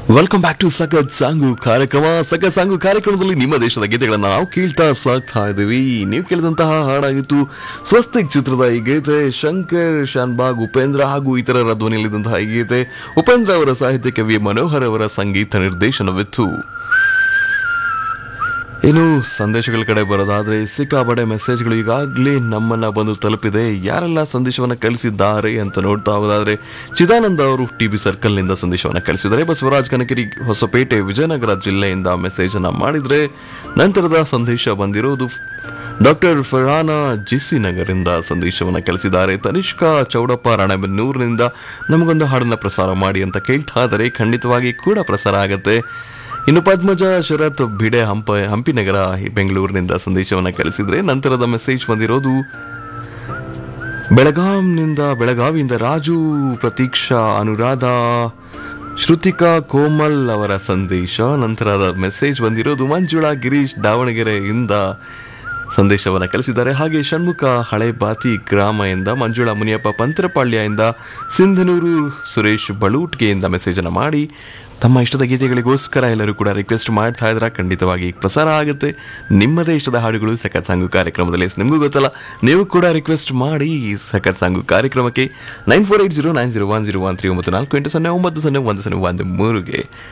welcome back to ಸಖತ್ song ಕಾರ್ಯಕ್ರಮ ಸಖತ್ ಸಾಂಗು ಕಾರ್ಯಕ್ರಮದಲ್ಲಿ ನಿಮ್ಮ ದೇಶದ ಗೀತೆಗಳನ್ನ ನಾವು ಕೇಳ್ತಾ ಸಾಕ್ತಾ ಇದ್ದೀವಿ ನೀವು ಕೇಳಿದಂತಹ ಹಾಡಾಗಿತ್ತು ಸ್ವಸ್ತಿಕ್ ಚಿತ್ರದ ಈ ಗೀತೆ ಶಂಕರ್ ಶಾನ್ಬಾಗ್ ಉಪೇಂದ್ರ ಹಾಗೂ ಇತರರ ಧ್ವನಿಯಲ್ಲಿದ್ದಂತಹ ಈ ಗೀತೆ ಉಪೇಂದ್ರ ಅವರ ಸಾಹಿತ್ಯಕ್ಕೆ ವಿ ಮನೋಹರ್ ಅವರ ಸಂಗೀತ ನಿರ್ದೇಶನವಿತ್ತು ಇನ್ನು ಸಂದೇಶಗಳ ಕಡೆ ಬರೋದಾದ್ರೆ ಸಿಕ್ಕಾಪಡೆ ಮೆಸೇಜ್ಗಳು ಈಗಾಗಲೇ ನಮ್ಮನ್ನ ಬಂದು ತಲುಪಿದೆ ಯಾರೆಲ್ಲ ಸಂದೇಶವನ್ನ ಕಳಿಸಿದ್ದಾರೆ ಅಂತ ನೋಡ್ತಾ ಹೋದಾದ್ರೆ ಚಿದಾನಂದ ಅವರು ಟಿ ಬಿ ಸರ್ಕಲ್ನಿಂದ ಸಂದೇಶವನ್ನ ಕಳಿಸಿದ್ದಾರೆ ಬಸವರಾಜ್ ಕನಕಿರಿ ಹೊಸಪೇಟೆ ವಿಜಯನಗರ ಜಿಲ್ಲೆಯಿಂದ ಮೆಸೇಜ್ ಅನ್ನ ಮಾಡಿದ್ರೆ ನಂತರದ ಸಂದೇಶ ಬಂದಿರೋದು ಡಾಕ್ಟರ್ ಫರಾನಾ ಜಿಸಿ ನಗರಿಂದ ಸಂದೇಶವನ್ನ ಕಳಿಸಿದ್ದಾರೆ ತನಿಷ್ಕಾ ಚೌಡಪ್ಪ ರಾಣೆಬೆನ್ನೂರಿನಿಂದ ನಮಗೊಂದು ಹಾಡನ್ನ ಪ್ರಸಾರ ಮಾಡಿ ಅಂತ ಕೇಳ್ತಾ ಇದ್ದಾರೆ ಖಂಡಿತವಾಗಿ ಕೂಡ ಪ್ರಸಾರ ಆಗತ್ತೆ ಇನ್ನು ಪದ್ಮಜ ಶರತ್ ಭಿಡೆ ಹಂಪ ಹಂಪಿನಗರ ಬೆಂಗಳೂರಿನಿಂದ ಸಂದೇಶವನ್ನ ಕಳಿಸಿದ್ರೆ ನಂತರದ ಮೆಸೇಜ್ ಬಂದಿರೋದು ಬೆಳಗಾಂನಿಂದ ಬೆಳಗಾವಿಯಿಂದ ರಾಜು ಪ್ರತೀಕ್ಷಾ ಅನುರಾಧ ಶ್ರುತಿಕಾ ಕೋಮಲ್ ಅವರ ಸಂದೇಶ ನಂತರದ ಮೆಸೇಜ್ ಬಂದಿರೋದು ಮಂಜುಳಾ ಗಿರೀಶ್ ದಾವಣಗೆರೆಯಿಂದ ಸಂದೇಶವನ್ನು ಕಳಿಸಿದ್ದಾರೆ ಹಾಗೆ ಷಣ್ಮುಖ ಹಳೆ ಬಾತಿ ಗ್ರಾಮದಿಂದ ಮಂಜುಳಾ ಮುನಿಯಪ್ಪ ಪಂತರಪಾಳ್ಯದಿಂದ ಸಿಂಧನೂರು ಸುರೇಶ್ ಬಳೂಟ್ಗೆಯಿಂದ ಮೆಸೇಜನ್ನು ಮಾಡಿ ತಮ್ಮ ಇಷ್ಟದ ಗೀತೆಗಳಿಗೋಸ್ಕರ ಎಲ್ಲರೂ ಕೂಡ ರಿಕ್ವೆಸ್ಟ್ ಮಾಡ್ತಾ ಇದ್ರೆ ಖಂಡಿತವಾಗಿ ಪ್ರಸಾರ ಆಗುತ್ತೆ ನಿಮ್ಮದೇ ಇಷ್ಟದ ಹಾಡುಗಳು ಸಖತ್ ಸಾಂಗು ಕಾರ್ಯಕ್ರಮದಲ್ಲಿ ನಿಮಗೂ ಗೊತ್ತಲ್ಲ ನೀವು ಕೂಡ ರಿಕ್ವೆಸ್ಟ್ ಮಾಡಿ ಈ ಸಖತ್ ಸಾಂಗು ಕಾರ್ಯಕ್ರಮಕ್ಕೆ nine four eight zero nine zero one zero one three ಒಂಬತ್ತು ನಾಲ್ಕು ಎಂಟು ಸೊನ್ನೆ ಒಂಬತ್ತು ಸೊನ್ನೆ ಒಂದು ಸೊನ್ನೆ ಒಂದು ಮೂರುಗೆ